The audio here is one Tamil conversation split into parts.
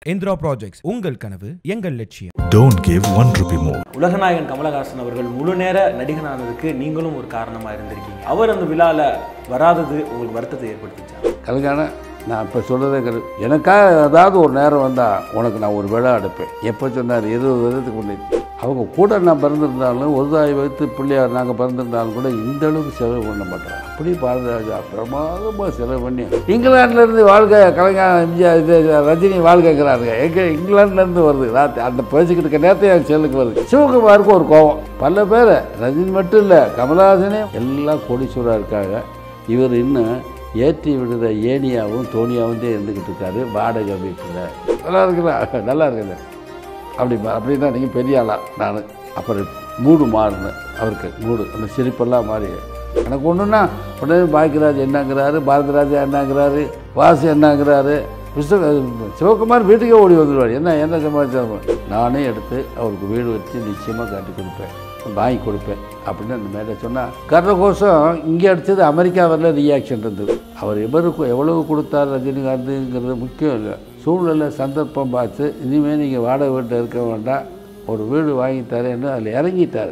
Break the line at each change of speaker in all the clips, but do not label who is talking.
இந்திரா ப்ராஜெக்ட்ஸ் உங்கள் கனவு எங்கள் லட்சியம்
Don't give one rupee more.
உலகநாயகன் கமலஹாசன் அவர்கள் முழு நேர நடிகனானதுக்கு நீங்களும் ஒரு காரணமா இருந்திருக்கீங்க அவர் அந்த விழால வராதது உங்களுக்கு வருத்தத்தை ஏற்படுத்திச்சா
கல்யாணம் நான் இப்போ சொல்கிறதே எனக்காக ஏதாவது ஒரு நேரம் வந்தால் உனக்கு நான் ஒரு விழா எடுப்பேன் எப்போ சொன்னார் இருபது வருடத்துக்கு முன்னாடி அவங்க கூட நான் பிறந்திருந்தாலும் ஒரு தாய் வைத்து பிள்ளையார் நாங்கள் பிறந்திருந்தாலும் கூட இந்த அளவுக்கு செலவு பண்ண மாட்டேன் அப்படி பாரதிராஜா பிரமாதமாக செலவு பண்ணி இங்கிலாந்துலேருந்து வாழ்க்கை கலைஞர் எம்ஜிஆர் இது ரஜினி வாழ்க்கைங்கிறாருங்க எங்கே இங்கிலாந்துலேருந்து வருது ராத்திரி அந்த பேசிக்கிட்டு இருக்க நேரத்தை என் செல்லுக்கு வருது சிவகுமாருக்கு ஒரு கோபம் பல பேர் ரஜினி மட்டும் இல்லை கமலஹாசனே எல்லாம் கோடீஸ்வரா இருக்காங்க இவர் இன்னும் ஏற்றி விடுற ஏனியாவும் தோனியாவும் தான் இருந்துக்கிட்டு இருக்காரு வாடகை வீட்டில் நல்லா இருக்குல்ல நல்லா இருக்குது அப்படி அப்படின்னா நீங்கள் பெரிய ஆளா நான் அப்புறம் மூடு மாறினேன் அவருக்கு மூடு அந்த சிரிப்பெல்லாம் மாறி எனக்கு ஒன்றுன்னா உடனே பாக்கியராஜ் என்னங்கிறாரு பாரதிராஜா என்னங்கிறாரு வாசு என்னங்கிறாரு விஸ்வ சிவகுமார் வீட்டுக்கே ஓடி வந்துடுவார் என்ன என்ன சமாச்சாரம் நானே எடுத்து அவருக்கு வீடு வச்சு நிச்சயமாக காட்டி கொடுப்பேன் வாங்கி கொடுப்பேன் அப்படின்னு அந்த மேலே சொன்னால் கர்ணகோஷம் இங்கே அடித்தது அமெரிக்காவில் ரியாக்ஷன் இருந்தது அவர் எவருக்கு எவ்வளவு கொடுத்தார் ரஜினிகாந்துங்கிறது முக்கியம் இல்லை சூழ்நிலை சந்தர்ப்பம் பார்த்து இனிமேல் நீங்கள் வாடகை வீட்டில் இருக்க வேண்டாம் ஒரு வீடு வாங்கி தரேன்னு அதில் இறங்கிட்டார்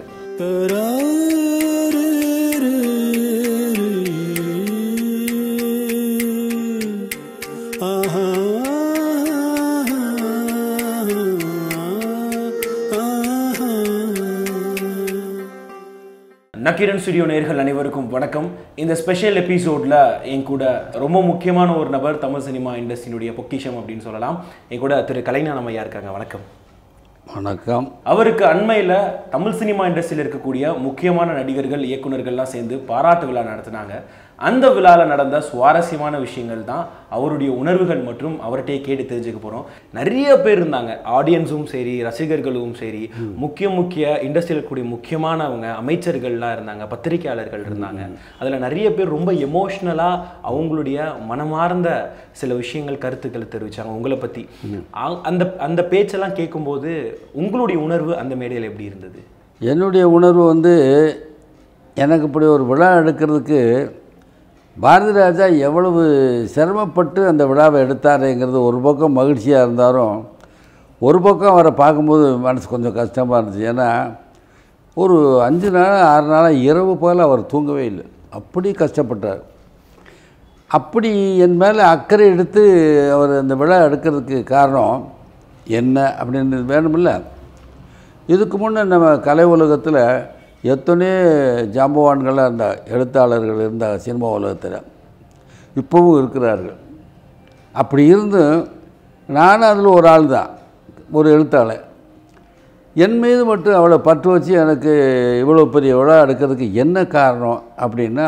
நக்கீரன் ஸ்டுடியோ நேர்கள் அனைவருக்கும் வணக்கம் இந்த ஸ்பெஷல் எபிசோட்ல என் கூட ரொம்ப முக்கியமான ஒரு நபர் தமிழ் சினிமா இண்டஸ்ட்ரியினுடைய பொக்கிஷம் அப்படின்னு சொல்லலாம் என் கூட திரு கலைஞானம் ஐயா இருக்காங்க வணக்கம்
வணக்கம்
அவருக்கு அண்மையில் தமிழ் சினிமா இண்டஸ்ட்ரியில் இருக்கக்கூடிய முக்கியமான நடிகர்கள் இயக்குனர்கள்லாம் சேர்ந்து பாராட்டு விழா நடத்தினாங்க அந்த விழாவில் நடந்த சுவாரஸ்யமான விஷயங்கள் தான் அவருடைய உணர்வுகள் மற்றும் அவர்கிட்டயே கேட்டு தெரிஞ்சுக்க போகிறோம் நிறைய பேர் இருந்தாங்க ஆடியன்ஸும் சரி ரசிகர்களும் சரி முக்கிய முக்கிய இண்டஸ்ட்ரியில் இருக்கக்கூடிய முக்கியமானவங்க அமைச்சர்கள்லாம் இருந்தாங்க பத்திரிகையாளர்கள் இருந்தாங்க அதில் நிறைய பேர் ரொம்ப எமோஷ்னலாக அவங்களுடைய மனமார்ந்த சில விஷயங்கள் கருத்துக்களை தெரிவிச்சாங்க உங்களை பற்றி அந்த அந்த பேச்செல்லாம் கேட்கும்போது உங்களுடைய உணர்வு அந்த மேடையில் எப்படி இருந்தது
என்னுடைய உணர்வு வந்து எனக்கு இப்படி ஒரு விழா எடுக்கிறதுக்கு பாரதி ராஜா எவ்வளவு சிரமப்பட்டு அந்த விழாவை எடுத்தாருங்கிறது ஒரு பக்கம் மகிழ்ச்சியாக இருந்தாலும் ஒரு பக்கம் அவரை பார்க்கும்போது மனசு கொஞ்சம் கஷ்டமாக இருந்துச்சு ஏன்னா ஒரு அஞ்சு நாள் ஆறு நாளாக இரவு போல் அவர் தூங்கவே இல்லை அப்படி கஷ்டப்பட்டார் அப்படி என் மேலே அக்கறை எடுத்து அவர் அந்த விழா எடுக்கிறதுக்கு காரணம் என்ன அப்படின்னு வேணுமில்ல இதுக்கு முன்னே நம்ம கலை உலகத்தில் எத்தனையோ ஜாம்பவான்களாக இருந்தாங்க எழுத்தாளர்கள் இருந்தாங்க சினிமா உலகத்தில் இப்போவும் இருக்கிறார்கள் அப்படி இருந்தும் நானும் அதில் ஒரு ஆள் தான் ஒரு எழுத்தாளர் என் மீது மட்டும் அவளை பற்று வச்சு எனக்கு இவ்வளோ பெரிய விழா எடுக்கிறதுக்கு என்ன காரணம் அப்படின்னா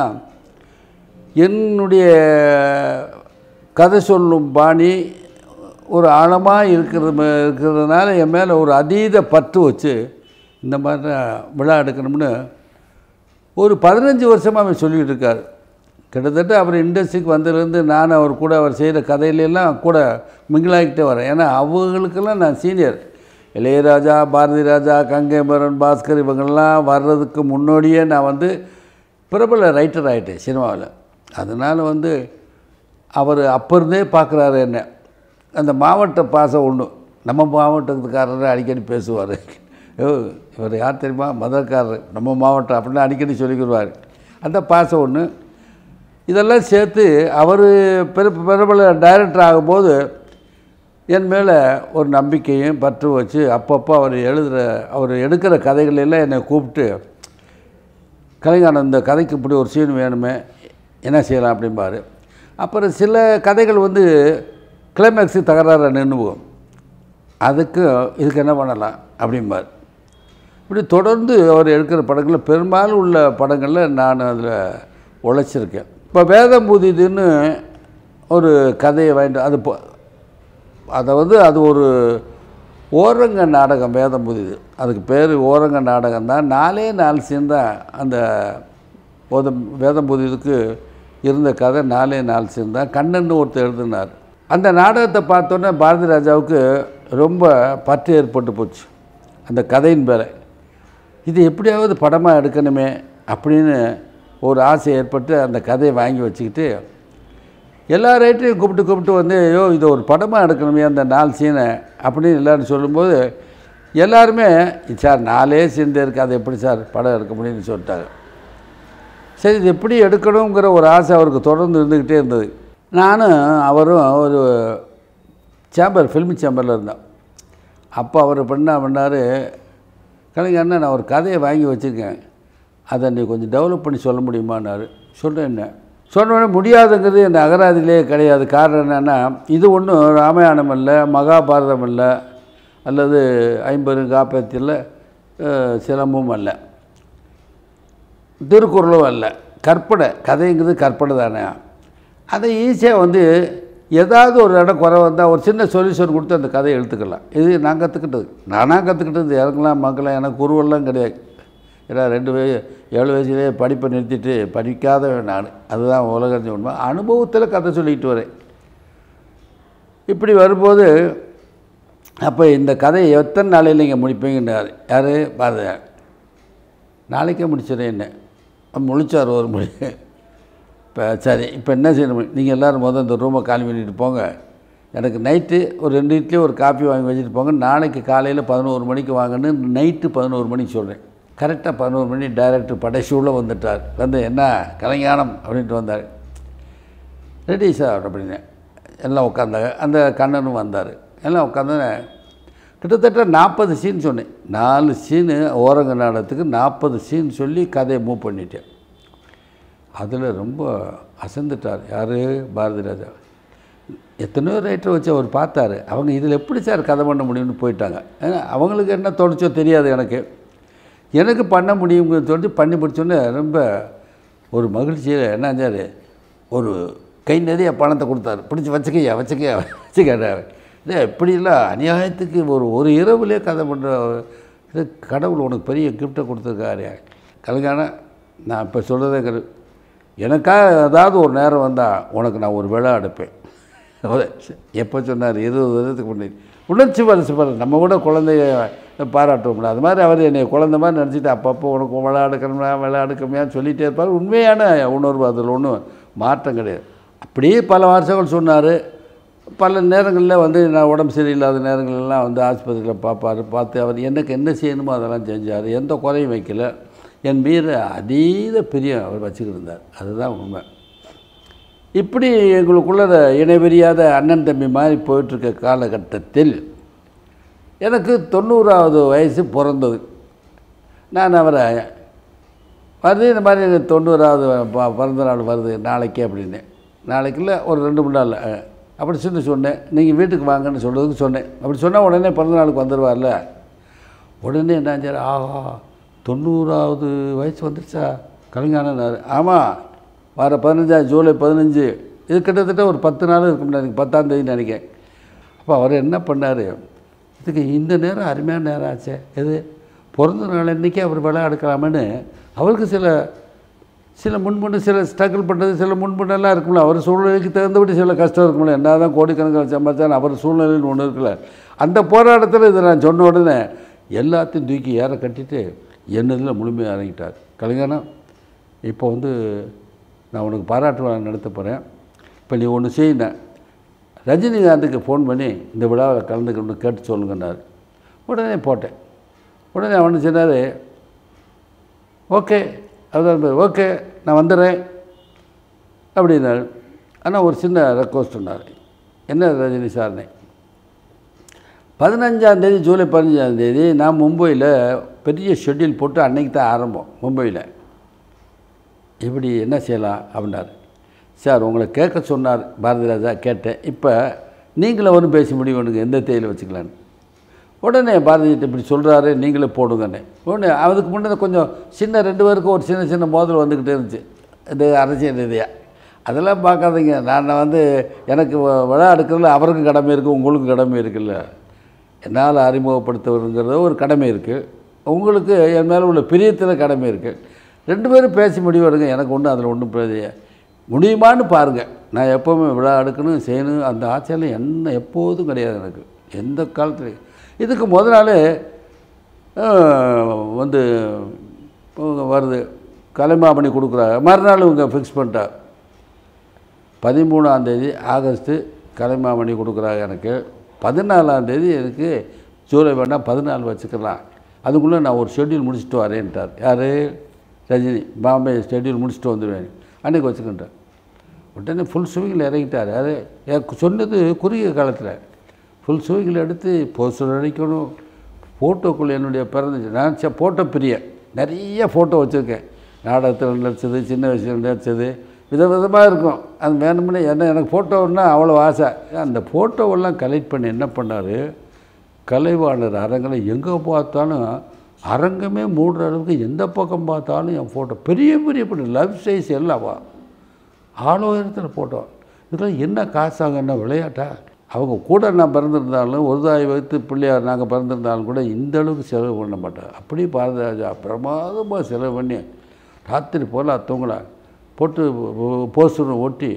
என்னுடைய கதை சொல்லும் பாணி ஒரு ஆழமாக இருக்கிறது இருக்கிறதுனால என் மேலே ஒரு அதீத பற்று வச்சு இந்த மாதிரி விழா எடுக்கணும்னு ஒரு பதினஞ்சு வருஷமாக அவன் சொல்லிகிட்டு இருக்கார் கிட்டத்தட்ட அவர் இண்டஸ்ட்ரிக்கு வந்ததுலேருந்து நான் அவர் கூட அவர் செய்கிற கதையிலெல்லாம் கூட மிங்கிலாகிக்கிட்டே வரேன் ஏன்னா அவங்களுக்கெல்லாம் நான் சீனியர் இளையராஜா பாரதி ராஜா கங்கைமரன் பாஸ்கர் இவங்கெல்லாம் வர்றதுக்கு முன்னோடியே நான் வந்து பிரபல ரைட்டர் ஆகிட்டேன் சினிமாவில் அதனால் வந்து அவர் அப்போ இருந்தே பார்க்குறாரு என்ன அந்த மாவட்ட பாசம் ஒன்று நம்ம மாவட்டத்துக்காரர் அடிக்கடி பேசுவார் ஓ இவர் யார் தெரியுமா மதக்காரர் நம்ம மாவட்டம் அப்படின்னு அடிக்கடி சொல்லிக்கிடுவார் அந்த பாசம் ஒன்று இதெல்லாம் சேர்த்து அவர் பெரு பிரபல டைரக்டர் ஆகும்போது என் மேலே ஒரு நம்பிக்கையும் பற்று வச்சு அப்பப்போ அவர் எழுதுகிற அவர் எடுக்கிற கதைகள் எல்லாம் என்னை கூப்பிட்டு கலைஞானம் இந்த கதைக்கு இப்படி ஒரு சீன் வேணுமே என்ன செய்யலாம் அப்படிம்பாரு அப்புறம் சில கதைகள் வந்து கிளைமேக்ஸு தகராறு நின்று போகும் அதுக்கு இதுக்கு என்ன பண்ணலாம் அப்படிம்பார் இப்படி தொடர்ந்து அவர் எடுக்கிற படங்களில் பெரும்பாலும் உள்ள படங்களில் நான் அதில் உழைச்சிருக்கேன் இப்போ வேதம்பூதிதுன்னு ஒரு கதையை வாங்கிட்டு அது இப்போ அதை வந்து அது ஒரு ஓரங்க நாடகம் வேதம் புதிது அதுக்கு பேர் ஓரங்க நாடகம் தான் நாலே நாலு சீன் தான் அந்த போதம் வேதம் புதிதுக்கு இருந்த கதை நாலே நாலு சீன் தான் கண்ணன்னு ஒருத்தர் எழுதினார் அந்த நாடகத்தை பார்த்தோன்னே பாரதி ராஜாவுக்கு ரொம்ப பற்று ஏற்பட்டு போச்சு அந்த கதையின் பேரை இது எப்படியாவது படமாக எடுக்கணுமே அப்படின்னு ஒரு ஆசை ஏற்பட்டு அந்த கதையை வாங்கி வச்சுக்கிட்டு எல்லா ரைட்டரையும் கூப்பிட்டு கூப்பிட்டு வந்து ஐயோ இதை ஒரு படமாக எடுக்கணுமே அந்த நாலு சீனை அப்படின்னு எல்லோரும் சொல்லும்போது எல்லாருமே சார் நாலே சீன் இருக்குது அது எப்படி சார் படம் எடுக்க முடியும்னு சொல்லிட்டாங்க சரி இது எப்படி எடுக்கணுங்கிற ஒரு ஆசை அவருக்கு தொடர்ந்து இருந்துக்கிட்டே இருந்தது நானும் அவரும் ஒரு சேம்பர் ஃபில்ம் சேம்பரில் இருந்தோம் அப்போ அவர் பண்ண பண்ணார் கலைஞர் நான் ஒரு கதையை வாங்கி வச்சுருக்கேன் அதை நீ கொஞ்சம் டெவலப் பண்ணி சொல்ல முடியுமான்னாரு சொல்கிறேன் என்ன சொன்னோடனே முடியாதுங்கிறது என் அகராதியிலே கிடையாது காரணம் என்னென்னா இது ஒன்றும் ராமாயணம் இல்லை மகாபாரதம் இல்லை அல்லது ஐம்பெரும் காப்பியத்தில் சிலம்பும் அல்ல திருக்குறளும் அல்ல கற்பனை கதைங்கிறது கற்பனை தானே அதை ஈஸியாக வந்து ஏதாவது ஒரு இடம் குறை வந்தால் ஒரு சின்ன சொல்யூஷன் கொடுத்து அந்த கதையை எழுத்துக்கலாம் இது நான் கற்றுக்கிட்டது நானாக கற்றுக்கிட்டது இறங்கலாம் மக்களாம் எனக்கு குருவெல்லாம் கிடையாது ஏன்னா ரெண்டு வயசு ஏழு வயசுலேயே படிப்பை நிறுத்திட்டு படிக்காதவன் நான் அதுதான் உலகறிஞ்ச உண்மை அனுபவத்தில் கதை சொல்லிக்கிட்டு வரேன் இப்படி வரும்போது அப்போ இந்த கதையை எத்தனை நாளையில் நீங்கள் முடிப்பீங்கன்னாரு யார் பாரதியார் நாளைக்கே முடிச்சிடறேன் என்ன முழிச்சார் ஒரு மொழி இப்போ சரி இப்போ என்ன செய்யணும் நீங்கள் எல்லோரும் முதல் இந்த ரூமை காலி பண்ணிட்டு போங்க எனக்கு நைட்டு ஒரு ரெண்டு இட்லி ஒரு காஃபி வாங்கி வச்சுட்டு போங்க நாளைக்கு காலையில் பதினோரு மணிக்கு வாங்கன்னு நைட்டு பதினோரு மணிக்கு சொல்கிறேன் கரெக்டாக பதினோரு மணி டைரக்டர் படைசூவில் வந்துட்டார் வந்து என்ன கலைஞானம் அப்படின்ட்டு வந்தார் ரெடி சார் அப்படின்னு எல்லாம் உட்காந்தாங்க அந்த கண்ணனும் வந்தார் எல்லாம் உட்காந்து கிட்டத்தட்ட நாற்பது சீன் சொன்னேன் நாலு சீனு ஓரங்க நாடகத்துக்கு நாற்பது சீன் சொல்லி கதையை மூவ் பண்ணிட்டேன் அதில் ரொம்ப அசந்துட்டார் யார் பாரதி ராஜா எத்தனையோ ரைட்டர் வச்சு அவர் பார்த்தாரு அவங்க இதில் எப்படி சார் கதை பண்ண முடியும்னு போயிட்டாங்க ஏன்னா அவங்களுக்கு என்ன தோணுச்சோ தெரியாது எனக்கு எனக்கு பண்ண முடியும்னு சொல்லி பண்ணி முடிச்சோன்னே ரொம்ப ஒரு மகிழ்ச்சியில் என்ன செஞ்சார் ஒரு கை நிறைய பணத்தை கொடுத்தாரு பிடிச்சி வச்சுக்கையா வச்சுக்கையா வச்சுக்கடா இல்லை இப்படிலாம் அநியாயத்துக்கு ஒரு ஒரு இரவுலேயே கதை பண்ணுற இது கடவுள் உனக்கு பெரிய கிஃப்ட்டை கொடுத்துருக்காரு கலைஞான நான் இப்போ சொல்கிறதே கரு எனக்காக ஏதாவது ஒரு நேரம் வந்தால் உனக்கு நான் ஒரு விழா எடுப்பேன் எப்போ சொன்னார் இருபது வருஷத்துக்கு முன்னாடி உணர்ச்சி வரிசை பாரு நம்ம கூட குழந்தைய பாராட்டுவோம்ல அது மாதிரி அவர் என்னை குழந்தை மாதிரி நினச்சிட்டு அப்பப்போ உனக்கு விளையாடுக்கணும்னா விளையாடுக்கமையான்னு சொல்லிகிட்டே இருப்பார் உண்மையான உணர்வு அதில் ஒன்றும் மாற்றம் கிடையாது அப்படியே பல வருஷங்கள் சொன்னார் பல நேரங்களில் வந்து நான் உடம்பு சரியில்லாத நேரங்கள்லாம் வந்து ஆஸ்பத்திரியில் பார்ப்பார் பார்த்து அவர் எனக்கு என்ன செய்யணுமோ அதெல்லாம் செஞ்சார் எந்த குறையும் வைக்கல என் மீது அதீத பிரியம் அவர் வச்சுக்கிட்டு இருந்தார் அதுதான் உண்மை இப்படி எங்களுக்குள்ள இணைபிரியாத அண்ணன் தம்பி மாதிரி போயிட்டுருக்க காலகட்டத்தில் எனக்கு தொண்ணூறாவது வயசு பிறந்தது நான் அவரை வருது இந்த மாதிரி எனக்கு தொண்ணூறாவது ப- பிறந்த நாள் வருது நாளைக்கு அப்படின்னு நாளைக்கு இல்லை ஒரு ரெண்டு மூணு நாள் அஹ், அப்படி சொல்லி சொன்னேன் நீங்கள் வீட்டுக்கு வாங்கன்னு சொல்கிறதுக்கு சொன்னேன் அப்படி சொன்னால் உடனே பிறந்த நாளுக்கு வந்துடுவார்ல உடனே என்னாச்சு ஆஹா தொண்ணூறாவது வயசு வந்துருச்சா கலைஞானார் ஆமாம் வர பதினஞ்சா ஜூலை பதினஞ்சு இது கிட்டத்தட்ட ஒரு பத்து நாள் இருக்கும் நினைக்கிறேன் பத்தாம் தேதி நினைக்கிறேன் அப்போ அவர் என்ன பண்ணார் இதுக்கு இந்த நேரம் அருமையான நேரம் ஆச்சே எது பிறந்த நாள் அன்றைக்கி அவர் விழா எடுக்கலாமேன்னு அவருக்கு சில சில முன்முன்னு சில ஸ்ட்ரகிள் பண்ணுறது சில முன்முன்னெல்லாம் இருக்கும்ல அவர் சூழ்நிலைக்கு தகுந்தபடி சில கஷ்டம் இருக்கும்ல என்ன தான் கோடிக்கணக்கில் சம்பாதிச்சாலும் அவர் சூழ்நிலைன்னு ஒன்று இருக்குல்ல அந்த போராட்டத்தில் இதை நான் சொன்ன உடனே எல்லாத்தையும் தூக்கி ஏற கட்டிட்டு என்னதில் முழுமையாக இறங்கிட்டார் கலைஞானம் இப்போ வந்து நான் உனக்கு பாராட்டு விழா நடத்த போகிறேன் இப்போ நீ ஒன்று செய்யினேன் ரஜினிகாந்துக்கு ஃபோன் பண்ணி இந்த விழாவில் கலந்துக்கணும்னு கேட்டு சொல்லுங்கன்னாரு உடனே போட்டேன் உடனே அவனு சொன்னார் ஓகே அதான் ஓகே நான் வந்துடுறேன் அப்படின்னாரு ஆனால் ஒரு சின்ன ரெக்வஸ்ட் சொன்னார் என்ன ரஜினி சார்னே பதினஞ்சாந்தேதி ஜூலை பதினஞ்சாந்தேதி நான் மும்பையில் பெரிய ஷெட்யூல் போட்டு அன்னைக்கு தான் ஆரம்பம் மும்பையில் இப்படி என்ன செய்யலாம் அப்படின்னாரு சார் உங்களை கேட்க சொன்னார் பாரதி ராஜா கேட்டேன் இப்போ நீங்களே ஒன்றும் பேசி முடிவு பண்ணுங்க எந்த தேதியில் வச்சுக்கலான்னு உடனே பாரதிகிட்ட இப்படி சொல்கிறாரு நீங்களே போடுங்கன்னு உடனே அதுக்கு முன்னே கொஞ்சம் சின்ன ரெண்டு பேருக்கும் ஒரு சின்ன சின்ன மோதல் வந்துக்கிட்டே இருந்துச்சு இது அரசியல் ரீதியாக அதெல்லாம் பார்க்காதீங்க நான் வந்து எனக்கு வ- விழா எடுக்கிறதுல அவருக்கும் கடமை இருக்குது உங்களுக்கும் கடமை இருக்குல்ல என்னால் அறிமுகப்படுத்துவதுங்கிறது ஒரு கடமை இருக்குது உங்களுக்கு என் மேலே உள்ள பிரியத்தில் கடமை இருக்குது ரெண்டு பேரும் பேசி முடிவெடுங்க எனக்கு ஒன்றும் அதில் ஒன்றும் பிரச்சனை முடியுமான்னு பாருங்கள் நான் எப்போவுமே விழா எடுக்கணும் செய்யணும் அந்த ஆட்சியெல்லாம் என்ன எப்போதும் கிடையாது எனக்கு எந்த காலத்துலையும் இதுக்கு முத நாள் வந்து இவங்க வருது கலைமாமணி கொடுக்குறாங்க மறுநாள் இவங்க ஃபிக்ஸ் பண்ணிட்டா பதிமூணாம் தேதி ஆகஸ்ட்டு கலைமாமணி கொடுக்குறாங்க எனக்கு பதினாலாம் தேதி எனக்கு ஜூலை வேண்டாம் பதினாலு வச்சுக்கலாம் அதுக்குள்ளே நான் ஒரு ஷெட்யூல் முடிச்சுட்டு வரேன்ட்டார் யார் ரஜினி பாம்பே ஷெட்யூல் முடிச்சுட்டு வந்துடுவேன் அன்றைக்கி வச்சுக்கிட்டேன் உடனே ஃபுல் ஸ்விங்கில் இறங்கிட்டார் அது எனக்கு சொன்னது குறுகிய காலத்தில் ஃபுல் ஸ்விங்கில் எடுத்து போஸ்டர் அடிக்கணும் ஃபோட்டோக்குள்ளே என்னுடைய பிறந்துச்சு நான் ச ஃபோட்டோ பிரியன் நிறைய ஃபோட்டோ வச்சுருக்கேன் நாடகத்தில் நடிச்சது சின்ன வயசில் நடிச்சது விதவிதமாக இருக்கும் அது வேணும்னே என்ன எனக்கு ஃபோட்டோன்னா அவ்வளோ ஆசை அந்த ஃபோட்டோவெல்லாம் கலெக்ட் பண்ணி என்ன பண்ணார் கலைவாணர் அரங்கில் எங்கே பார்த்தாலும் அரங்கமே மூடுற அளவுக்கு எந்த பக்கம் பார்த்தாலும் என் ஃபோட்டோ பெரிய பெரிய பெரிய லவ் சைஸ் எல்லாவா ஆளோ இடத்துல ஃபோட்டோ இதெல்லாம் என்ன காசாங்க என்ன விளையாட்டா அவங்க கூட நான் பிறந்திருந்தாலும் ஒரு தாய் வைத்து பிள்ளையார் நாங்கள் பிறந்திருந்தாலும் கூட இந்த அளவுக்கு செலவு பண்ண மாட்டேன் அப்படியே பாரதிராஜா பிரமாதமாக செலவு பண்ணி ராத்திரி போல் தூங்கலாம் போட்டு போஸ்டர் ஒட்டி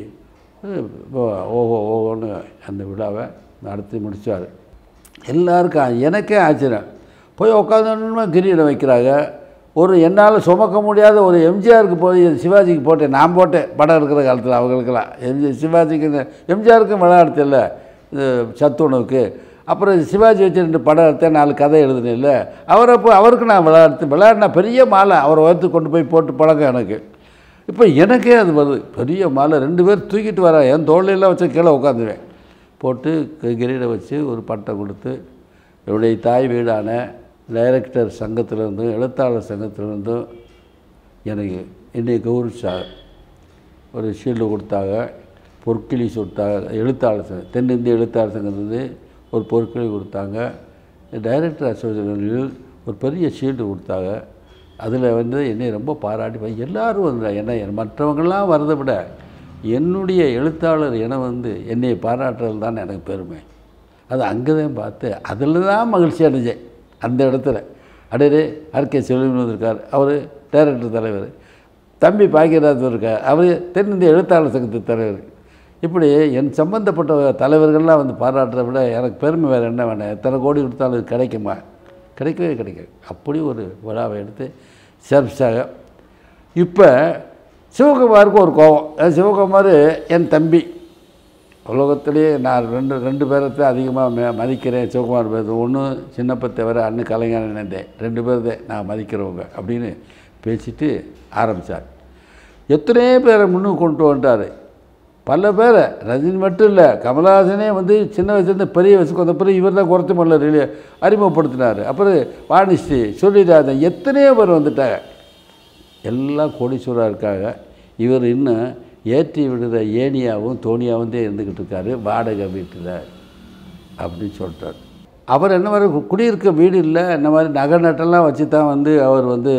ஓஹோ ஓஹோன்னு அந்த விழாவை நடத்தி முடித்தார் எல்லாருக்கும் எனக்கே ஆச்சரியம் போய் உட்காந்து கிரியில் வைக்கிறாங்க ஒரு என்னால் சுமக்க முடியாத ஒரு எம்ஜிஆருக்கு போய் சிவாஜிக்கு போட்டேன் நான் போட்டேன் படம் இருக்கிற காலத்தில் அவங்களுக்கெல்லாம் எம்ஜி சிவாஜிக்கு எம்ஜிஆருக்கும் விளையாட எடுத்தேன்ல இது சத்துணவுக்கு அப்புறம் சிவாஜி வச்சு ரெண்டு படம் எடுத்தேன் நாலு கதை எழுதுனேன் இல்லை அவரை போய் அவருக்கு நான் விளையாடுத்து விளையாடினா பெரிய மாலை அவரை உயர்த்து கொண்டு போய் போட்டு பழக்கம் எனக்கு இப்போ எனக்கே அது வருது பெரிய மாலை ரெண்டு பேர் தூக்கிட்டு வர என் தோல்லையெல்லாம் வச்சு கீழே உட்காந்துவேன் போட்டு கிரீடை வச்சு ஒரு பட்டம் கொடுத்து என்னுடைய தாய் வீடான டைரக்டர் சங்கத்திலேருந்தும் எழுத்தாளர் சங்கத்திலேருந்தும் எனக்கு என்னை கௌரவிச்சாங்க ஒரு ஷீல்டு கொடுத்தாங்க பொற்கிளி கொடுத்தாங்க எழுத்தாளர் சங்கம் தென்னிந்திய எழுத்தாளர் சங்கத்திலேருந்து ஒரு பொற்கிளி கொடுத்தாங்க டைரக்டர் அசோசியேஷனில் ஒரு பெரிய ஷீல்டு கொடுத்தாங்க அதில் வந்து என்னை ரொம்ப பாராட்டி எல்லோரும் வந்து என்ன மற்றவங்களாம் வரதை விட என்னுடைய எழுத்தாளர் என வந்து என்னை பாராட்டுறது தான் எனக்கு பெருமை அது அங்கே தான் பார்த்து அதில் தான் மகிழ்ச்சி அடைஞ்சேன் அந்த இடத்துல அடையே ஆர்கே செல்வன் வந்திருக்கார் அவர் டைரக்டர் தலைவர் தம்பி பாக்கியராஜ் இருக்கார் அவர் தென்னிந்திய எழுத்தாளர் சங்கத்து தலைவர் இப்படி என் சம்பந்தப்பட்ட தலைவர்கள்லாம் வந்து பாராட்டுறத விட எனக்கு பெருமை வேறு என்ன வேணும் எத்தனை கோடி கொடுத்தாலும் இது கிடைக்குமா கிடைக்கவே கிடைக்காது அப்படி ஒரு விழாவை எடுத்து சிறப்பிச்சாங்க இப்போ சிவகுமாருக்கு ஒரு கோபம் சிவகுமார் என் தம்பி உலகத்திலேயே நான் ரெண்டு ரெண்டு பேரத்தை அதிகமாக மே மதிக்கிறேன் சிவகுமார் பேர் ஒன்று சின்னப்ப தவிர அண்ணன் கலைஞர் நினைந்தேன் ரெண்டு பேர் தான் நான் மதிக்கிறவங்க அப்படின்னு பேசிட்டு ஆரம்பித்தார் எத்தனையோ பேரை முன்னுக்கு கொண்டு வந்துட்டார் பல பேரை ரஜினி மட்டும் இல்லை கமலஹாசனே வந்து சின்ன வயசுலேருந்து பெரிய வயசுக்கு வந்த பிறகு இவர் தான் குறைத்த மல்ல ரிலி அறிமுகப்படுத்தினார் அப்புறம் வாணிஸ்ரீ சொல்லிடாதன் எத்தனையோ பேர் வந்துட்டாங்க எல்லாம் கோடீஸ்வராக இருக்காங்க இவர் இன்னும் ஏற்றி விடுற ஏனியாவும் தோனியாவும் தான் இருந்துக்கிட்டு இருக்காரு வாடகை வீட்டில் அப்படின்னு சொல்லிட்டார் அவர் என்ன மாதிரி குடியிருக்க வீடு இல்லை இந்த மாதிரி நகை நட்டெல்லாம் வச்சு தான் வந்து அவர் வந்து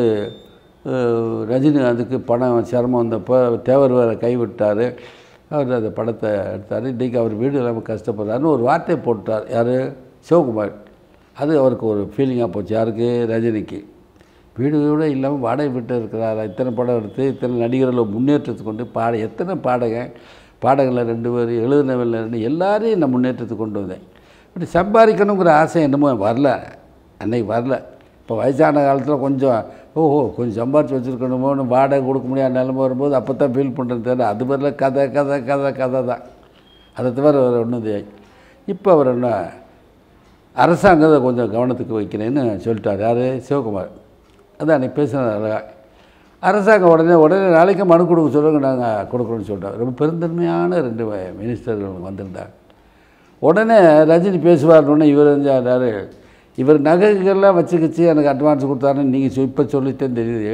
அஹ், ரஜினிகாந்துக்கு பணம் சிரமம் வந்தப்போ தேவர் வேறு கைவிட்டார் அவர் அந்த படத்தை எடுத்தார் இன்றைக்கி அவர் வீடு இல்லாமல் கஷ்டப்படுறாருன்னு ஒரு வார்த்தையை போட்டார் யார் சிவகுமார் அது அவருக்கு ஒரு ஃபீலிங்காக போச்சு யாருக்கு ரஜினிக்கு வீடு கூட இல்லாமல் வாடகை விட்டு இருக்கிறாரா இத்தனை படம் எடுத்து இத்தனை நடிகர்களை முன்னேற்றத்துக்கு கொண்டு பாட எத்தனை பாடகன் பாடகரில் ரெண்டு பேர் எழுதினவரில் ரெண்டு எல்லாரையும் நான் முன்னேற்றத்துக்கு கொண்டு வந்தேன் இப்படி சம்பாதிக்கணுங்கிற ஆசை என்னமோ வரல அன்னைக்கு வரல இப்போ வயசான காலத்தில் கொஞ்சம் ஓஹோ கொஞ்சம் சம்பாரிச்சு வச்சுருக்கணுமோன்னு வாடகை கொடுக்க முடியாத நிலைமை வரும்போது அப்போ தான் ஃபீல் பண்ணுறது தெரியல அது வரல கதை கதை கதை கதை தான் அதை தவிர வேறு ஒன்றும் தெரியாது இப்போ அவர் என்ன அரசாங்கத்தை கொஞ்சம் கவனத்துக்கு வைக்கிறேன்னு சொல்லிட்டார் யார் சிவகுமார் அதான் அன்றைக்கி பேசினார் அழகா அரசாங்கம் உடனே உடனே நாளைக்கு மனு கொடுக்க சொல்லுங்க நாங்கள் கொடுக்குறோன்னு சொல்லிட்டாங்க ரொம்ப பெருந்தன்மையான ரெண்டு மினிஸ்டர்கள் வந்திருந்தாங்க உடனே ரஜினி பேசுவார்னு இவர் இருந்தார் இவர் நகைகள்லாம் வச்சுக்கிச்சு எனக்கு அட்வான்ஸ் கொடுத்தாருன்னு நீங்கள் சொ இப்போ சொல்லித்தேன் தெரியுது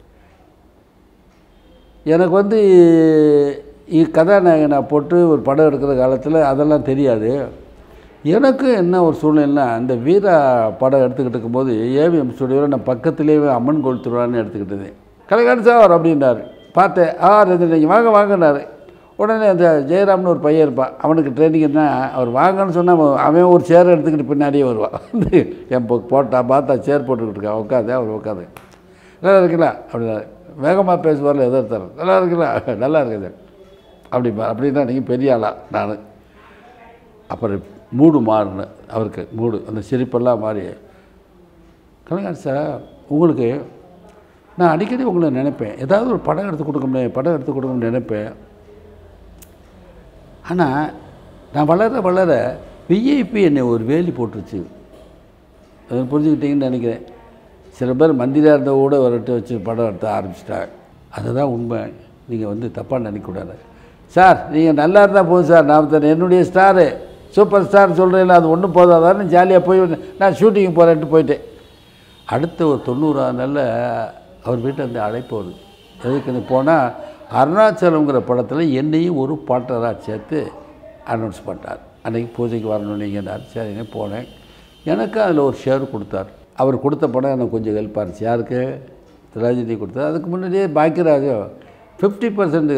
எனக்கு வந்து இ- கதாநாயகனை போட்டு ஒரு படம் எடுக்கிற காலத்தில் அதெல்லாம் தெரியாது எனக்கு என்ன ஒரு சூழ்நிலைனா இந்த வீரா படம் எடுத்துக்கிட்டு இருக்கும்போது ஏவிஎம் ஸ்டுடியோவில் நான் பக்கத்துலேயே அம்மன் கோயில் திருவிழான்னு எடுத்துக்கிட்டது கலைகாணி சார் அப்படின்னாரு பார்த்தேன் ஆ ரஜினி நீங்கள் வாங்க வாங்கினாரு உடனே அந்த ஜெயராம்னு ஒரு பையன் இருப்பான் அவனுக்கு ட்ரைனிங்னா அவர் வாங்கன்னு சொன்னால் அவன் ஒரு சேர் எடுத்துக்கிட்டு பின்னாடியே வருவான் வந்து என் போ- போட்டா பார்த்தா சேர் போட்டுக்கிட்டு இருக்கான் உட்காந்து அவர் உட்காந்து நல்லா இருக்குல்ல அப்படின்னா வேகமாக பேசுவார்ல எதோ தரேன் நல்லா இருக்குல்ல நல்லா இருக்குது அப்படி அப்படின்னா நீங்கள் பெரிய ஆளா நான் அப்புறம் மூடு மாறினேன் அவருக்கு மூடு அந்த சிரிப்பெல்லாம் மாறி கலைஞர் சார் உங்களுக்கு நான் அடிக்கடி உங்களை நினைப்பேன் ஏதாவது ஒரு படம் எடுத்து கொடுக்க முடியும் படம் எடுத்து கொடுக்கணும்னு நினைப்பேன் ஆனால் நான் வளர வளர விஐபி என்னை ஒரு வேலி போட்டுருச்சு அது புரிஞ்சுக்கிட்டீங்கன்னு நினைக்கிறேன் சில பேர் மந்திரியாக இருந்த கூட வரட்டு வச்சு படம் எடுத்த ஆரம்பிச்சிட்டாங்க அதுதான் உண்மை நீங்கள் வந்து தப்பாக நினைக்கக்கூடாது சார் நீங்கள் நல்லா இருந்தால் போதும் சார் நான் தரேன் என்னுடைய ஸ்டாரு சூப்பர் ஸ்டார் சொல்கிறேன் அது ஒன்றும் போதாதான்னு ஜாலியாக போய் நான் ஷூட்டிங் போகிறேன்ட்டு போயிட்டேன் அடுத்த ஒரு தொண்ணூறாவது நாளில் அவர் வீட்டில் வந்து அழைப்பு வருது எதுக்குன்னு போனால் அருணாச்சலங்கிற படத்தில் என்னையும் ஒரு பாட்டராக சேர்த்து அனௌன்ஸ் பண்ணிட்டார் அன்றைக்கி பூஜைக்கு வரணும் நீங்கன்னார் சரிங்க போனேன் எனக்கு அதில் ஒரு ஷேர் கொடுத்தார் அவர் கொடுத்த படம் எனக்கு கொஞ்சம் ஹெல்ப்பாக இருந்துச்சு யாருக்கு ரஜினி கொடுத்தார் அதுக்கு முன்னாடியே பாக்கியராஜும் ஃபிஃப்டி பர்சன்ட்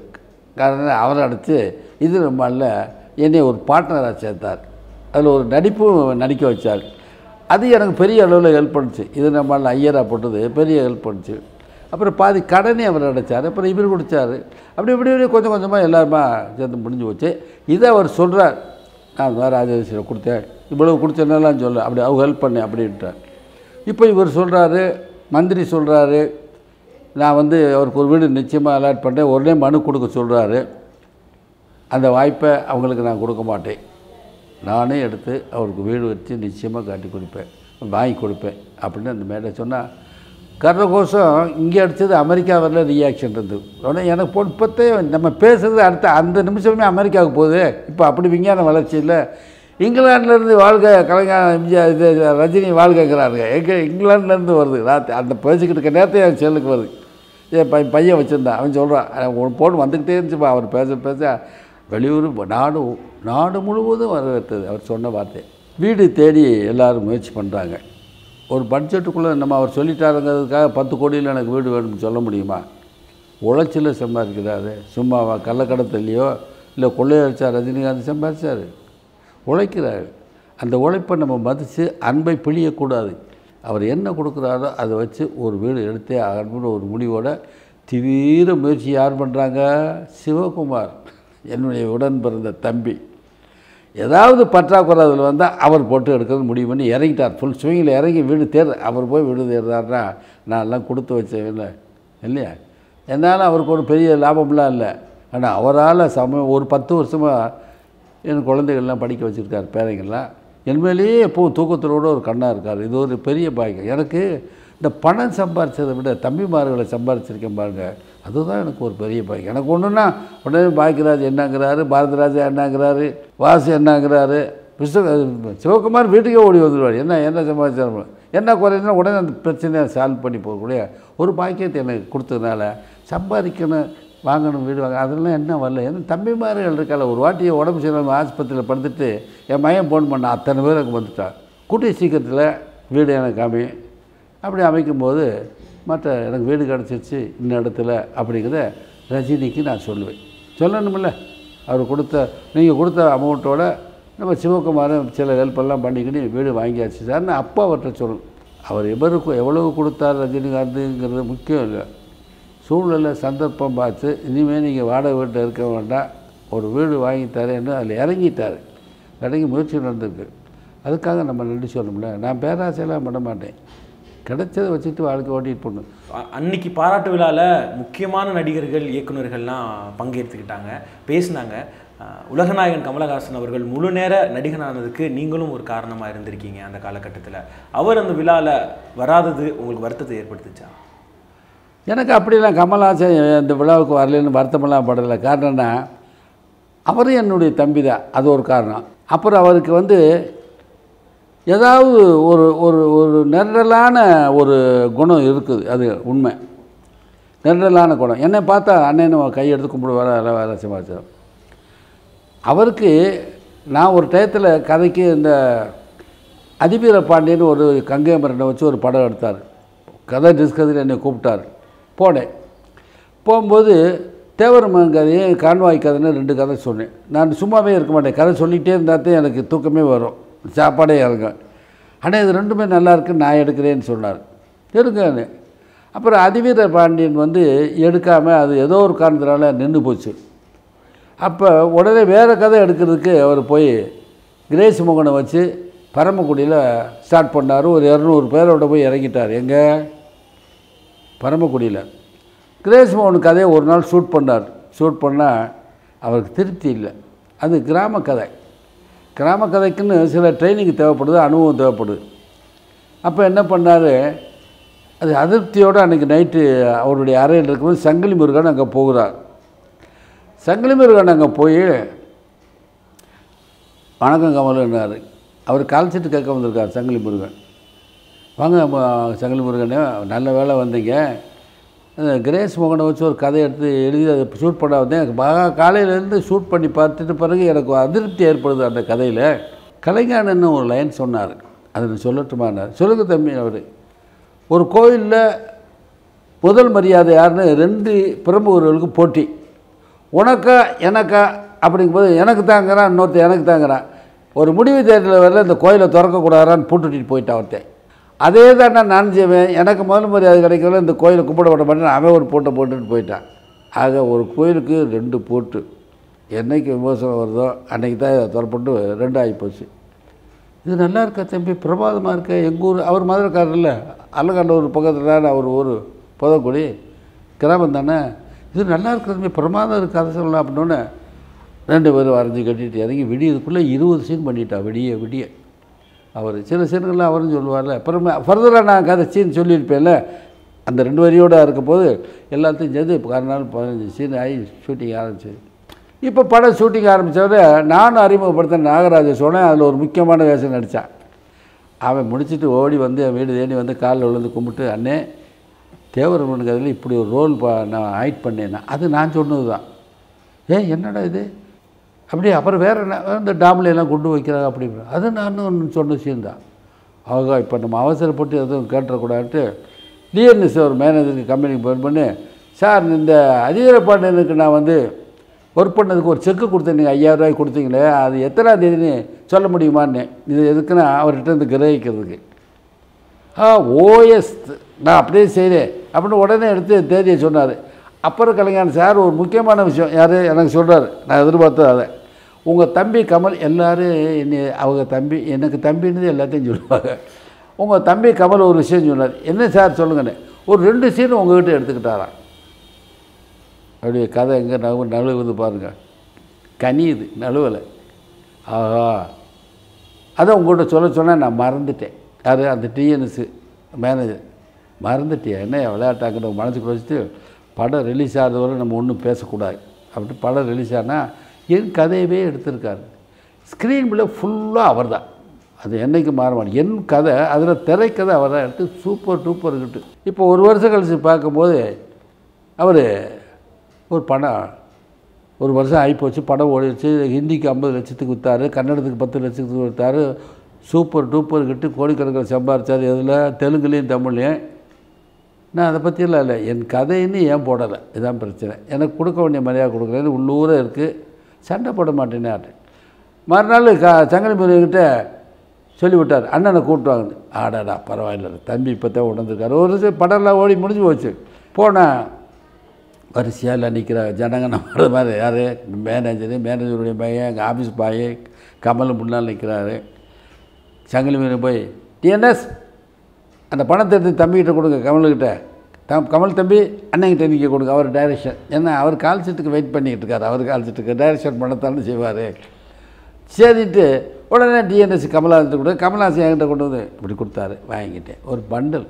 காரணம் அவரை அடித்து இது ரொம்ப நல்ல என்னை ஒரு பார்ட்னராக சேர்த்தார் அதில் ஒரு நடிப்பும் நடிக்க வச்சார் அது எனக்கு பெரிய அளவில் ஹெல்ப் பண்ணுச்சு இது நம்ம ஐயராக போட்டது பெரிய ஹெல்ப் பண்ணுச்சு அப்புறம் பாதி கடனே அவர் அடைச்சார் அப்புறம் இவர் கொடுத்தாரு அப்படி இப்படி இப்படி கொஞ்சம் கொஞ்சமாக எல்லாருமா சேர்ந்து முடிஞ்சு போச்சு இதை அவர் சொல்கிறார் நான் வேறு ராஜேஸ்வரி கொடுத்தேன் இவ்வளவு கொடுத்தேன்னெல்லாம் சொல்ல அப்படி அவங்க ஹெல்ப் பண்ணேன் அப்படின்ட்டார் இப்போ இவர் சொல்கிறாரு மந்திரி சொல்கிறாரு நான் வந்து அவருக்கு ஒரு வீடு நிச்சயமாக அலாட் பண்ணேன் உடனே மனு கொடுக்க சொல்கிறாரு அந்த வாய்ப்பை அவங்களுக்கு நான் கொடுக்க மாட்டேன் நானே எடுத்து அவருக்கு வீடு வச்சு நிச்சயமாக காட்டி கொடுப்பேன் வாங்கி கொடுப்பேன் அப்படின்னு அந்த மேலே சொன்னால் கர்ணகோஷம் இங்கே அடித்தது அமெரிக்காவில் ரியாக்ஷன் இருந்தது உடனே எனக்கு போ இப்போத்தே நம்ம பேசுகிறது அடுத்த அந்த நிமிஷமே அமெரிக்காவுக்கு போகுது இப்போ அப்படி விஞ்ஞான வளர்ச்சி இல்லை இங்கிலாந்துலேருந்து வாழ்க கலைஞர் எம்ஜிஆர் இது ரஜினி வாழ்கைங்கிறாருங்க எங்கே இங்கிலாந்துலேருந்து வருது ராத்திரி அந்த பேசிக்கிட்டு இருக்க நேரத்தை என் செல்லுக்கு வருது என் பை பையன் வச்சுருந்தான் அவன் சொல்கிறான் ஒரு போன் வந்துக்கிட்டே இருந்துச்சுப்பா அவர் பேச பேச வெளியூர் நாடு நாடு முழுவதும் வரவேற்றது அவர் சொன்ன வார்த்தை வீடு தேடி எல்லாரும் முயற்சி பண்ணுறாங்க ஒரு பட்ஜெட்டுக்குள்ளே நம்ம அவர் சொல்லிட்டாருங்கிறதுக்காக பத்து கோடியில் எனக்கு வீடு வேணும்னு சொல்ல முடியுமா உழைச்சில் சம்பாதிக்கிறாரு சும்மாவா கள்ளக்கடத்துலையோ இல்லை கொள்ளையடிச்சா ரஜினிகாந்த் சம்பாதிச்சார் உழைக்கிறார் அந்த உழைப்பை நம்ம மதித்து அன்பை பிழியக்கூடாது அவர் என்ன கொடுக்குறாரோ அதை வச்சு ஒரு வீடு எடுத்தே ஆகணும்னு ஒரு முடிவோட தீவிர முயற்சி யார் பண்ணுறாங்க சிவகுமார் என்னுடைய உடன் பிறந்த தம்பி ஏதாவது பற்றாக்குறை அதில் வந்தால் அவர் போட்டு எடுக்கிறது முடிவு பண்ணி இறங்கிட்டார் ஃபுல் ஸ்விங்கில் இறங்கி வீடு தேர் அவர் போய் வீடு தேடுறாருன்னா நான் எல்லாம் கொடுத்து வச்சேன் இல்லை இல்லையா என்னால் அவருக்கு ஒரு பெரிய லாபம்லாம் இல்லை ஆனால் அவரால் சம ஒரு பத்து வருஷமாக என் குழந்தைகள்லாம் படிக்க வச்சுருக்கார் பேரைங்கள்லாம் என் மேலேயே எப்போவும் தூக்கத்தோட ஒரு கண்ணாக இருக்கார் இது ஒரு பெரிய பாக்கியம் எனக்கு இந்த பணம் சம்பாரிச்சதை விட தம்பிமார்களை சம்பாரிச்சிருக்கேன் பாருங்க அதுதான் எனக்கு ஒரு பெரிய பாக்கியம் எனக்கு ஒன்றுன்னா உடனே பாக்கியராஜ் என்னங்கிறாரு பாரதிராஜா என்னங்கிறாரு வாசு என்னங்கிறாரு விஸ்வ சிவகுமார் வீட்டுக்கே ஓடி வந்துடுவார் என்ன என்ன சம்பாதிச்சாரு என்ன குறையுதுன்னா உடனே அந்த பிரச்சனையை சால்வ் பண்ணி போகக்கூடிய ஒரு பாக்கியத்தை எனக்கு கொடுத்ததுனால சம்பாதிக்கணும் வாங்கணும் வீடு வாங்க அதெல்லாம் என்ன வரல ஏன்னா தம்பிமார்கள் இருக்கால ஒரு வாட்டி உடம்பு சரியில்லாமல் ஆஸ்பத்திரியில் படுத்துட்டு என் மையம் ஃபோன் பண்ண அத்தனை பேர் அங்கே வந்துட்டான் கூட்டிய சீக்கிரத்தில் வீடு எனக்கு காமி அப்படி அமைக்கும்போது மற்ற எனக்கு வீடு கிடச்சிருச்சு இந்த இடத்துல அப்படிங்கிறத ரஜினிக்கு நான் சொல்லுவேன் சொல்லணுமில்ல அவர் கொடுத்த நீங்கள் கொடுத்த அமௌண்ட்டோட நம்ம சிவகுமாரன் சில ஹெல்ப்பெல்லாம் பண்ணிக்கிட்டு வீடு வாங்கியாச்சு சார்னு அப்பா அவர்கிட்ட சொல்லணும் அவர் எவருக்கு எவ்வளவு கொடுத்தார் ரஜினிகாந்துங்கிறது முக்கியம் இல்லை சூழ்நிலை சந்தர்ப்பம் பார்த்து இனிமேல் நீங்கள் வாடகை வீட்டில் இருக்க வேண்டாம் ஒரு வீடு வாங்கி தரேன்னு அதில் இறங்கிட்டார் இறங்கி முயற்சி நடந்திருக்கு அதுக்காக நம்ம நன்றி சொல்லணும்ல நான் பேராசையெல்லாம் பண்ண மாட்டேன் கிடைச்சதை வச்சுட்டு வாழ்க்கை ஓட்டிட்டு போகணும்
அ- அன்னைக்கு பாராட்டு விழாவில் முக்கியமான நடிகர்கள் இயக்குனர்கள்லாம் பங்கேற்றுக்கிட்டாங்க பேசினாங்க அஹ், உலகநாயகன் கமலஹாசன் அவர்கள் முழு நேர நடிகனானதுக்கு நீங்களும் ஒரு காரணமாக இருந்திருக்கீங்க அந்த காலகட்டத்தில் அவர் அந்த விழாவில் வராதது உங்களுக்கு வருத்தத்தை ஏற்படுத்துச்சா
எனக்கு அப்படிலாம் கமல்ஹாசன் இந்த விழாவுக்கு வரலன்னு வருத்தமெல்லாம் படலை காரணம்னா அவரும் என்னுடைய தம்பி தான் அது ஒரு காரணம் அப்புறம் அவருக்கு வந்து ஏதாவது ஒரு ஒரு ஒரு நெருடலான ஒரு குணம் இருக்குது அது உண்மை நெருடலான குணம் என்னை பார்த்தா அண்ணன் கையெடுத்து கும்பிடுவார வேலை வேலை சமாச்சாரம் அவருக்கு நான் ஒரு டயத்தில் கதைக்கு இந்த அதிபீர பாண்டியன் ஒரு கங்கை மரனை வச்சு ஒரு படம் எடுத்தார் கதை டிஸ்கஸில் என்னை கூப்பிட்டார் போனேன் போகும்போது தேவரமன் கதையும் கான்வாய் கதைன்னு ரெண்டு கதை சொன்னேன் நான் சும்மாவே இருக்க மாட்டேன் கதை சொல்லிகிட்டே இருந்தால் தான் எனக்கு தூக்கமே வரும் சாப்பாடே இறங்கும் ஆனால் இது ரெண்டுமே நல்லா இருக்குன்னு நான் எடுக்கிறேன்னு சொன்னார் எடுங்கன்னு அப்புறம் அதிவீர பாண்டியன் வந்து எடுக்காமல் அது ஏதோ ஒரு காரணத்தினால நின்று போச்சு அப்போ உடனே வேறு கதை எடுக்கிறதுக்கு அவர் போய் கிரேஸ் மோகனை வச்சு பரமக்குடியில் ஸ்டார்ட் பண்ணார் ஒரு இரநூறு பேரோட போய் இறங்கிட்டார் எங்கே பரமக்குடியில் கிரேஸ் மோகன் கதையை ஒரு நாள் ஷூட் பண்ணார் ஷூட் பண்ணால் அவருக்கு திருப்தி இல்லை அது கிராம கதை கிராம கதைக்குன்னு சில ட்ரைனிங் தேவைப்படுது அனுபவம் தேவைப்படுது அப்போ என்ன பண்ணார் அது அதிருப்தியோடு அன்றைக்கி நைட்டு அவருடைய அறையில் இருக்கும்போது சங்கிலி முருகன் அங்கே போகிறார் சங்கிலி முருகன் அங்கே போய் வணக்கம் கமலன்னார் அவர் கால்செட்டு கேட்க வந்திருக்கார் சங்கிலி முருகன் வாங்க ம- சங்கிலி முருகனே நல்ல வேலை வந்தீங்க அந்த கிரேஸ் மோகனை வச்சு ஒரு கதை எடுத்து எழுதி அதை ஷூட் பண்ண வந்தேன் மகா காலையிலேருந்து ஷூட் பண்ணி பார்த்துட்டு பிறகு எனக்கு ஒரு அதிருப்தி ஏற்படுது அந்த கதையில் கலைஞானன்னு ஒரு லைன் சொன்னார் அதை நான் சொல்லட்டுமான்னார் சொல்லுங்க தம்பி அவர் ஒரு கோயிலில் முதல் மரியாதை யாருன்னு ரெண்டு பிரமுகர்களுக்கு போட்டி உனக்கா எனக்கா அப்படிங்கும்போது எனக்கு தாங்கிறான் இன்னொருத்தன் எனக்கு தாங்கிறான் ஒரு முடிவு தேர்தலில் வரல இந்த கோயிலை திறக்கக்கூடாதான்னு பூட்டுட்டிட்டு போயிட்டான் ஒருத்தன் அதே தான் நான் செய்வேன் எனக்கு முதல் மரியாதை கிடைக்கல இந்த கோயிலை கும்பிட விட மாட்டேன் அவன் ஒரு பூட்டை போட்டுட்டு போயிட்டான் ஆக ஒரு கோயிலுக்கு ரெண்டு பூட்டு என்னைக்கு விமர்சனம் வருதோ அன்றைக்கி தான் இதை திறப்பட்டு ரெண்டு ஆகிப்போச்சு இது நல்லா இருக்கா தம்பி பிரமாதமாக இருக்க எங்கள் ஊர் அவர் மதுரைக்காரர் இல்லை அல்லகண்டூர் பக்கத்தில் தானே அவர் ஊர் புதக்குடி கிராமம் தானே இது நல்லா இருக்கிற தம்பி பிரமாதம் இருக்கு கதை சொல்லலாம் அப்படின்னோடனே ரெண்டு பேரும் வரைஞ்சி கட்டிட்டு இறங்கி விடியதுக்குள்ளே இருபது சீன் பண்ணிட்டா விடிய விடிய அவர் சில சீன்கள்லாம் அவரும் சொல்லுவார்ல அப்புறமே ஃபர்தராக நான் கதை சீன் சொல்லியிருப்பேன்ல அந்த ரெண்டு வரியோடு இருக்கும்போது எல்லாத்தையும் சேர்ந்து இப்போ நாள் பதினஞ்சு சீன் ஆகி ஷூட்டிங் ஆரம்பிச்சது இப்போ படம் ஷூட்டிங் ஆரம்பித்தவரை நானும் அறிமுகப்படுத்த நாகராஜ சோழன் அதில் ஒரு முக்கியமான வேஷம் நடித்தான் அவன் முடிச்சுட்டு ஓடி வந்து என் வீடு தேடி வந்து காலில் விழுந்து கும்பிட்டு அண்ணே தேவரமனுக்கு அதில் இப்படி ஒரு ரோல் பா நான் ஆக்ட் பண்ணேன்னா அது நான் சொன்னது தான் ஏ என்னடா இது அப்படியே அப்புறம் வேறு என்ன இந்த டாம்ல எல்லாம் கொண்டு வைக்கிறாங்க அப்படி அது நான் ஒன்று சொன்ன சீன் தான் ஆகா இப்போ நம்ம அவசரப்பட்டு எதுவும் கேட்டுறக்கூடாதுட்டு டிஎன்எஸ் ஒரு மேனேஜருக்கு கம்பெனிக்கு ஃபோன் பண்ணி சார் இந்த அதிகாரப்பாண்டனுக்கு நான் வந்து ஒர்க் பண்ணதுக்கு ஒரு செக்கு கொடுத்தேன் நீங்கள் ஐயாயிரரூவாய் கொடுத்தீங்களே அது எத்தனாம் தேதின்னு சொல்ல முடியுமான்னு இது எதுக்குன்னா அவர்கிட்ட இருந்து கிரகிக்கிறதுக்கு ஆ ஓஎஸ் நான் அப்படியே செய்கிறேன் அப்படின்னு உடனே எடுத்து தேதியை சொன்னார் அப்புறம் கலைஞர் சார் ஒரு முக்கியமான விஷயம் யார் எனக்கு சொல்கிறார் நான் எதிர்பார்த்தது அதை உங்கள் தம்பி கமல் எல்லாரும் என்னை அவங்க தம்பி எனக்கு தம்பின்னு எல்லாத்தையும் சொல்லுவாங்க உங்கள் தம்பி கமல் ஒரு விஷயம் சொன்னார் என்ன சார் சொல்லுங்கண்ணே ஒரு ரெண்டு சீன் உங்ககிட்ட எடுத்துக்கிட்டாராம் அப்படியே கதை எங்கே நழுவு நழுவுது பாருங்கள் கனியுது நழுவலை ஆஹா அதை உங்கள்கிட்ட சொல்ல சொன்னால் நான் மறந்துட்டேன் அது அந்த டிஎன்எஸ் மேனேஜர் மறந்துட்டியா என்ன விளையாட்டாக்கிட்ட மனசுக்கு வச்சுட்டு படம் ரிலீஸ் ஆகிறது வரை நம்ம ஒன்றும் பேசக்கூடாது அப்படி படம் ரிலீஸ் ஆனால் என் கதையவே எடுத்திருக்காரு ஸ்க்ரீன் பிள்ளை ஃபுல்லாக அவர் தான் அது என்னைக்கு மாற மாட்டேன் என் கதை அதில் திரைக்கதை அவர் தான் எடுத்து சூப்பர் டூப்பர் கிட்டு இப்போ ஒரு வருஷம் கழித்து பார்க்கும்போது அவர் ஒரு படம் ஒரு வருஷம் ஆகிப்போச்சு படம் ஓடிடுச்சு ஹிந்திக்கு ஐம்பது லட்சத்துக்கு விற்றாரு கன்னடத்துக்கு பத்து லட்சத்துக்கு விற்றாரு சூப்பர் டூப்பர் கிட்டு கோடிக்கணக்கில் சம்பாரிச்சார் எதில் தெலுங்குலேயும் தமிழ்லையும் நான் அதை பற்றியெல்லாம் இல்லை என் கதைன்னு ஏன் போடலை இதுதான் பிரச்சனை எனக்கு கொடுக்க வேண்டிய மரியாதை கொடுக்குறேன்னு உள்ளூரே இருக்குது சண்டை போட மாட்டேனே ஆட்டேன் மறுநாள் க சங்கரி முருகன்கிட்ட சொல்லிவிட்டார் அண்ணனை கூப்பிட்டு ஆடாடா பரவாயில்ல தம்பி இப்போ தான் உணர்ந்துருக்காரு ஒரு சில படம்லாம் ஓடி முடிஞ்சு போச்சு போனால் வரிசையாக நிற்கிற ஜனங்க நம்ம மாதிரி யார் மேனேஜரு மேனேஜருடைய பையன் எங்கள் ஆஃபீஸ் பாய் கமல் முன்னால் நிற்கிறாரு சங்கிலி மீன் போய் டிஎன்எஸ் அந்த பணத்தை எடுத்து தம்பிக்கிட்ட கொடுங்க கமல்கிட்ட தம் கமல் தம்பி அண்ணங்கிட்ட நீங்கள் கொடுங்க அவர் டைரக்ஷன் ஏன்னா அவர் கால் சீட்டுக்கு வெயிட் பண்ணிக்கிட்டு இருக்காரு அவர் கால் சீட்டுக்கு டைரக்ஷன் பண்ணத்தானே செய்வார் சரின்ட்டு உடனே டிஎன்எஸ் கமல்ஹாசன் கொடு கமல்ஹாசன் என்கிட்ட கொண்டு வந்து இப்படி கொடுத்தாரு வாங்கிக்கிட்டேன் ஒரு பண்டல்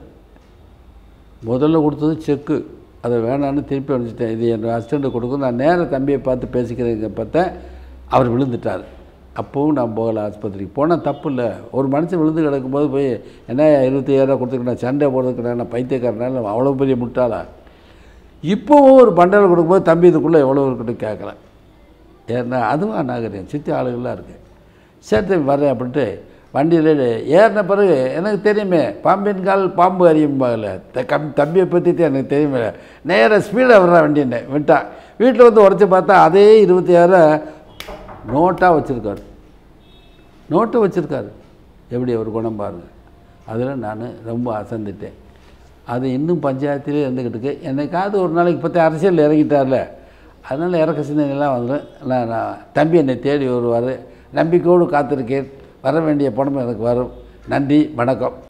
முதல்ல கொடுத்தது செக்கு அதை வேணான்னு திருப்பி அனுப்பிச்சிட்டேன் இது என் அசிஸ்டண்ட்டு கொடுக்கும் நான் நேராக தம்பியை பார்த்து பேசிக்கிறேங்க பார்த்தேன் அவர் விழுந்துட்டார் அப்போவும் நான் போகலை ஆஸ்பத்திரிக்கு போனால் தப்பு இல்லை ஒரு மனுஷன் விழுந்து கிடக்கும்போது போய் என்ன இருபத்தி ஏழாயிரம் கொடுத்துருக்கேன் சண்டை போடுறதுக்கு நான் பைத்தியக்காரனால அவ்வளோ பெரிய முட்டாளா இப்போவும் ஒரு பண்டலை கொடுக்கும்போது தம்பி இதுக்குள்ளே எவ்வளோ இருக்குன்னு கேட்குறேன் ஏன்னா அதுவும் நாகரிகம் சுற்றி ஆளுகள்லாம் இருக்குது சரி தம்பி வரேன் அப்படின்ட்டு வண்டியில் ஏறின பிறகு எனக்கு தெரியுமே பாம்பின் கால் பாம்பு அறியும்பாங்கல்ல த கம் தம்பியை பற்றி தான் எனக்கு தெரியுமே நேராக ஸ்பீடாக வர்றான் வண்டின்னு விட்டான் வீட்டில் வந்து உடச்சி பார்த்தா அதே இருபத்தி ஆயிரம் நோட்டாக வச்சுருக்காரு நோட்டை வச்சுருக்காரு எப்படி ஒரு குணம் பாருங்கள் அதில் நான் ரொம்ப அசந்துட்டேன் அது இன்னும் பஞ்சாயத்திலே இருந்துக்கிட்டு இருக்கு என்னைக்காவது ஒரு நாளைக்கு பற்றி அரசியல் இறங்கிட்டார்ல அதனால் இறக்க சிந்தனைலாம் வந்துடும் நான் நான் தம்பி என்னை தேடி வருவார் நம்பிக்கையோடு காத்திருக்கேன் வர வேண்டிய பணம் எனக்கு வரும் நன்றி வணக்கம்